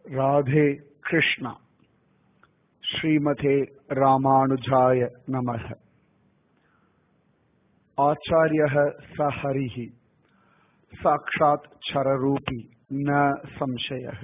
ராதே கிருஷ்ணா ஸ்ரீமதே ராமானுஜாய நமக ஆச்சாரியः स हरिः சாட்சாத் சரரூபி ந சம்சயः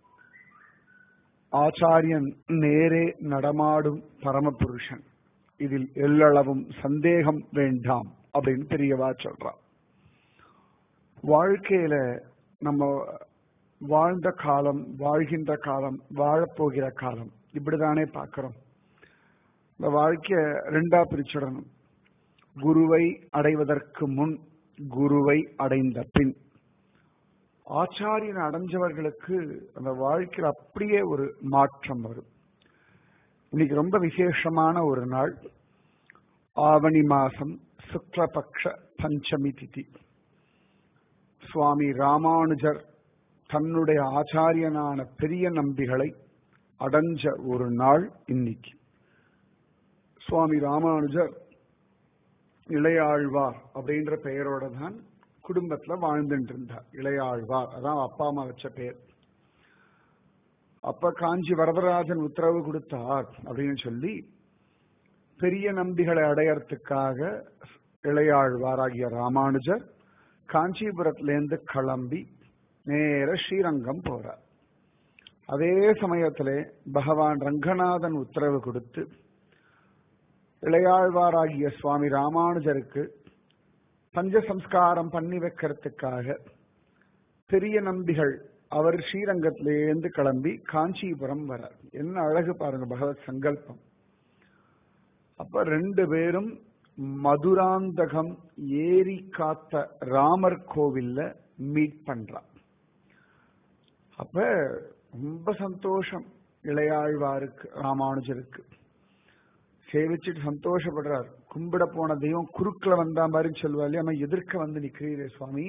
ஆச்சாரியன் நேரே நடமாடும் பரமபுருஷன் இதில் எல்லளவும் சந்தேகம் வேண்டாம் அப்படின்னு பெரியவா சொல்றா வாழ்க்கையில நம்ம வாழ்ந்த காலம் வாழ்கின்ற காலம் வாழப்போகிற காலம் இப்படிதானே பார்க்கிறோம் இந்த வாழ்க்கைய ரெண்டா பிரிச்சிடணும் குருவை அடைவதற்கு முன் குருவை அடைந்த பின் ஆச்சாரியன் அடைஞ்சவர்களுக்கு அந்த வாழ்க்கையில் அப்படியே ஒரு மாற்றம் வரும் இன்னைக்கு ரொம்ப விசேஷமான ஒரு நாள் ஆவணி மாசம் சுக்லபக்ஷ பஞ்சமி திதி சுவாமி ராமானுஜர் தன்னுடைய ஆச்சாரியனான பெரிய நம்பிகளை அடைஞ்ச ஒரு நாள் இன்னைக்கு சுவாமி ராமானுஜர் இளையாழ்வார் அப்படின்ற பெயரோட தான் குடும்பத்துல வாழ்ந்துட்டு இருந்தார் இளையாழ்வார் அதான் அப்பா அம்மா வச்ச பெயர் அப்ப காஞ்சி வரதராஜன் உத்தரவு கொடுத்தார் அப்படின்னு சொல்லி பெரிய நம்பிகளை அடையறதுக்காக இளையாழ்வார் ஆகிய ராமானுஜர் காஞ்சிபுரத்திலேருந்து கிளம்பி நேர ஸ்ரீரங்கம் போறார் அதே சமயத்திலே பகவான் ரங்கநாதன் உத்தரவு கொடுத்து இளையாழ்வாராகிய சுவாமி ராமானுஜருக்கு பஞ்சசம்ஸ்காரம் பண்ணி வைக்கிறதுக்காக பெரிய நம்பிகள் அவர் ஸ்ரீரங்கத்திலேருந்து கிளம்பி காஞ்சிபுரம் வரார் என்ன அழகு பாருங்க பகவத் சங்கல்பம் அப்ப ரெண்டு பேரும் மதுராந்தகம் ஏரி காத்த ராமர் கோவில்ல மீட் பண்றா அப்ப ரொம்ப சந்தோஷம் இளையாழ்வாருக்கு ராமானுஜருக்கு சேவிச்சுட்டு சந்தோஷப்படுறார் கும்பிட போன தெய்வம் குறுக்கில் வந்தா மாதிரி சொல்லுவா இல்லையா நம்ம எதிர்க்க வந்து நிக்கிறீரே சுவாமி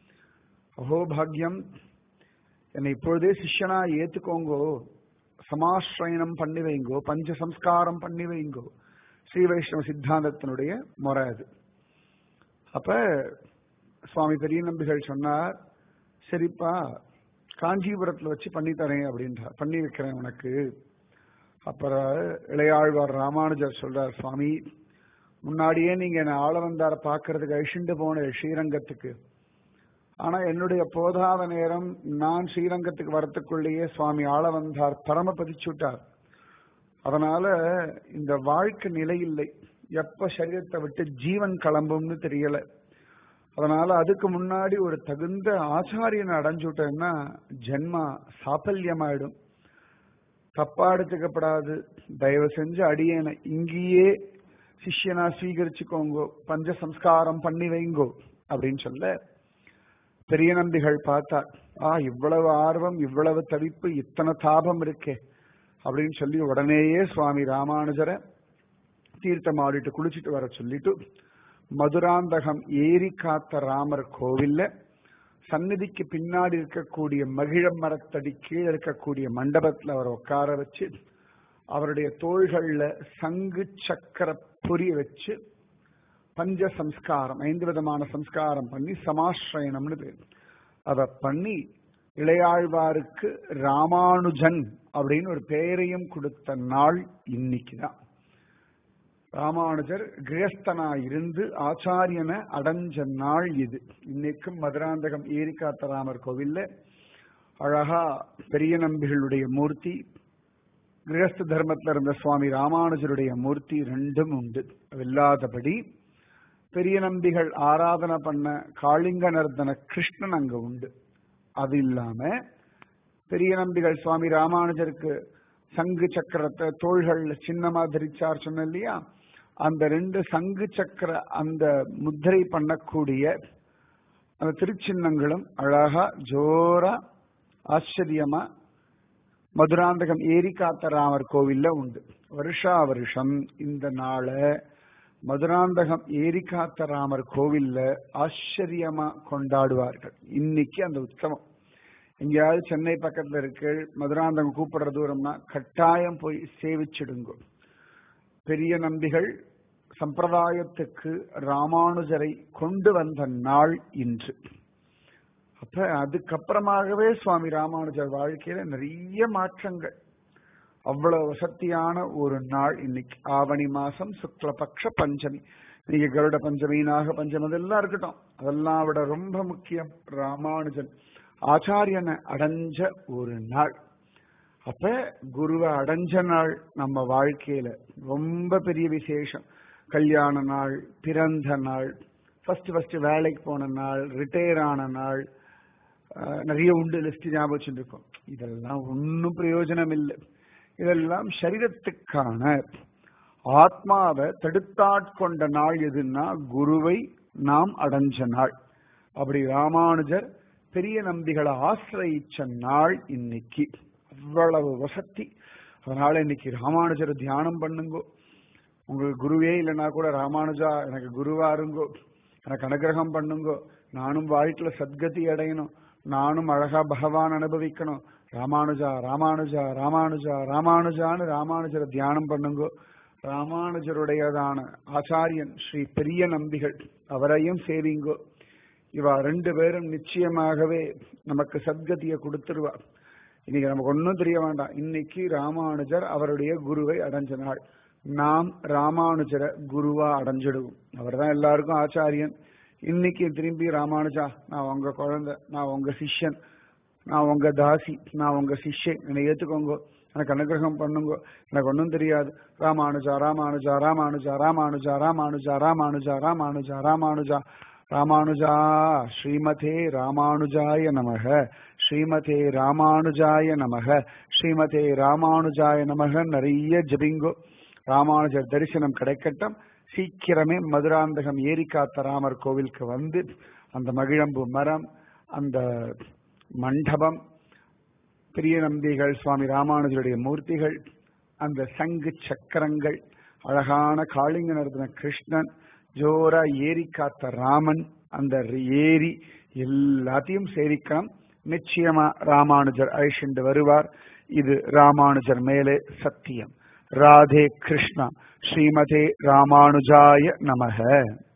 அஹோ பாக்யம் என்னை இப்பொழுதே சிஷ்யனா ஏத்துக்கோங்கோ சமாஸ்ரயணம் பண்ணி வைங்கோ பஞ்ச சம்ஸ்காரம் பண்ணி வைங்கோ ஸ்ரீ வைஷ்ணவ சித்தாந்தத்தினுடைய முறை அது அப்ப சுவாமி பெரிய நம்பிகள் சொன்னார் சரிப்பா காஞ்சிபுரத்துல வச்சு பண்ணி தரேன் அப்படின்றார் பண்ணி வைக்கிறேன் உனக்கு அப்புறம் இளையாழ்வார் ராமானுஜர் சொல்றார் சுவாமி முன்னாடியே நீங்க என்ன ஆளவந்தார பாக்குறதுக்கு அழிச்சுண்டு போன ஸ்ரீரங்கத்துக்கு ஆனா என்னுடைய போதாத நேரம் நான் ஸ்ரீரங்கத்துக்கு வரத்துக்குள்ளேயே சுவாமி ஆளவந்தார் பரமபதிச்சுட்டார் அதனால இந்த வாழ்க்கை நிலை இல்லை எப்ப சரீரத்தை விட்டு ஜீவன் கிளம்பும்னு தெரியல அதனால அதுக்கு முன்னாடி ஒரு தகுந்த ஆச்சாரியனை அடைஞ்சுட்டேன்னா ஜென்மா சாபல்யமாயிடும் தப்பா எடுத்துக்கப்படாது தயவு செஞ்சு அடியேனை இங்கேயே சிஷ்யனா ஸ்வீகரிச்சுக்கோங்கோ பஞ்ச சம்ஸ்காரம் பண்ணி வைங்கோ அப்படின்னு சொல்ல பெரிய நம்பிகள் பார்த்தா ஆ இவ்வளவு ஆர்வம் இவ்வளவு தவிப்பு இத்தனை தாபம் இருக்கே அப்படின்னு சொல்லி உடனேயே சுவாமி ராமானுஜரை தீர்த்தம் ஆடிட்டு குளிச்சுட்டு வர சொல்லிட்டு மதுராந்தகம் ஏரி காத்த ராமர் கோவில்ல சந்நிதிக்கு பின்னாடி இருக்கக்கூடிய மகிழ மரத்தடி கீழே இருக்கக்கூடிய மண்டபத்துல அவரை உட்கார வச்சு அவருடைய தோள்கள்ல சங்கு சக்கர புரிய வச்சு பஞ்ச சம்ஸ்காரம் ஐந்து விதமான சம்ஸ்காரம் பண்ணி சமாஸ்ரயணம்னு பேர் அதை பண்ணி இளையாழ்வாருக்கு ராமானுஜன் அப்படின்னு ஒரு பெயரையும் கொடுத்த நாள் இன்னைக்கு தான் ராமானுஜர் கிரகஸ்தனா இருந்து ஆச்சாரியனை அடைஞ்ச நாள் இது இன்னைக்கும் மதுராந்தகம் ஏரிக்காத்த ராமர் கோவில்ல அழகா பெரிய நம்பிகளுடைய மூர்த்தி கிரகஸ்த தர்மத்தில் இருந்த சுவாமி ராமானுஜருடைய மூர்த்தி ரெண்டும் உண்டு இல்லாதபடி பெரிய நம்பிகள் ஆராதனை பண்ண காளிங்க நர்தன கிருஷ்ணன் அங்க உண்டு அது இல்லாம பெரிய நம்பிகள் சுவாமி ராமானுஜருக்கு சங்கு சக்கரத்தை தோள்கள் சின்னமா தரிச்சார் சொன்ன இல்லையா அந்த ரெண்டு சங்கு சக்கர அந்த முத்திரை பண்ணக்கூடிய அந்த திருச்சின்னங்களும் அழகா ஜோரா ஆச்சரியமா மதுராந்தகம் ஏரி காத்த ராமர் கோவில்ல உண்டு வருஷா வருஷம் இந்த நாளை மதுராந்தகம் ஏரி காத்த ராமர் கோவில்ல ஆச்சரியமா கொண்டாடுவார்கள் இன்னைக்கு அந்த உற்சவம் எங்கேயாவது சென்னை பக்கத்துல இருக்கு மதுராந்தகம் கூப்பிடுற தூரம்னா கட்டாயம் போய் சேவிச்சிடுங்க பெரிய நம்பிகள் சம்பிரதாயத்துக்கு ராமானுஜரை கொண்டு வந்த நாள் இன்று அப்ப அதுக்கப்புறமாகவே சுவாமி ராமானுஜர் வாழ்க்கையில நிறைய மாற்றங்கள் அவ்வளவு வசத்தியான ஒரு நாள் இன்னைக்கு ஆவணி மாசம் சுக்லபக்ஷ பஞ்சமி இன்னைக்கு கருட பஞ்சமி நாக பஞ்சமி அதெல்லாம் இருக்கட்டும் அதெல்லாம் விட ரொம்ப முக்கியம் ராமானுஜன் ஆச்சாரியனை அடைஞ்ச ஒரு நாள் அப்ப குருவை அடைஞ்ச நாள் நம்ம வாழ்க்கையில ரொம்ப பெரிய விசேஷம் கல்யாண நாள் பிறந்த நாள் ஃபர்ஸ்ட் ஃபர்ஸ்ட் வேலைக்கு போன நாள் ரிட்டையர் ஆன நாள் அஹ், நிறைய உண்டு லிஸ்ட் ஞாபகம் வச்சுருக்கோம் இதெல்லாம் ஒன்றும் பிரயோஜனம் இல்லை இதெல்லாம் சரீரத்துக்கான ஆத்மாவை தடுத்தாட்கொண்ட நாள் எதுன்னா குருவை நாம் அடைஞ்ச நாள் அப்படி ராமானுஜர் பெரிய நம்பிகளை ஆசிரயிச்ச நாள் இன்னைக்கு அவ்வளவு வசதி அதனால இன்னைக்கு ராமானுஜரை தியானம் பண்ணுங்கோ உங்களுக்கு குருவே இல்லைன்னா கூட ராமானுஜா எனக்கு குருவா இருங்கோ எனக்கு அனுகிரகம் பண்ணுங்கோ நானும் வாழ்க்கையில சத்கதி அடையணும் நானும் அழகா பகவான் அனுபவிக்கணும் ராமானுஜா ராமானுஜா ராமானுஜா ராமானுஜான்னு ராமானுஜரை தியானம் பண்ணுங்கோ ராமானுஜருடையதான ஆச்சாரியன் ஸ்ரீ பெரிய நம்பிகள் அவரையும் சேவிங்கோ இவா ரெண்டு பேரும் நிச்சயமாகவே நமக்கு சத்கதியை கொடுத்துருவா இன்னைக்கு நமக்கு ஒன்றும் தெரிய வேண்டாம் இன்னைக்கு ராமானுஜர் அவருடைய குருவை அடைஞ்ச நாள் நாம் ராமானுஜரை குருவா அடைஞ்சிடுவோம் அவர் தான் எல்லாருக்கும் ஆச்சாரியன் இன்னைக்கு திரும்பி ராமானுஜா நான் உங்க குழந்தை நான் உங்க சிஷ்யன் நான் உங்க தாசி நான் உங்க சிஷ்யன் என்னை ஏத்துக்கோங்க எனக்கு அனுகிரகம் பண்ணுங்க எனக்கு ஒன்றும் தெரியாது ராமானுஜா ராமானுஜா ராமானுஜா ராமானுஜா ராமானுஜா ராமானுஜா ராமானுஜா ராமானுஜா ராமானுஜா ஸ்ரீமதே ராமானுஜாய நமக ஸ்ரீமதே ராமானுஜாய நமக ஸ்ரீமதே ராமானுஜாய நமக நிறைய ஜபிங்கோ ராமானுஜர் தரிசனம் கிடைக்கட்டும் சீக்கிரமே மதுராந்தகம் ஏரிக்காத்த ராமர் கோவிலுக்கு வந்து அந்த மகிழம்பு மரம் அந்த மண்டபம் பெரிய நம்பிகள் சுவாமி ராமானுஜருடைய மூர்த்திகள் அந்த சங்கு சக்கரங்கள் அழகான காளிங்க நடத்தின கிருஷ்ணன் ஜோரா ஏரி காத்த ராமன் அந்த ஏரி எல்லாத்தையும் சேவிக்கணும் நிச்சயமா ராமானுஜர் அழிச்சுண்டு வருவார் இது ராமானுஜர் மேலே சத்தியம் ராதே கிருஷ்ணா ஸ்ரீமதே ராமானுஜாய நமக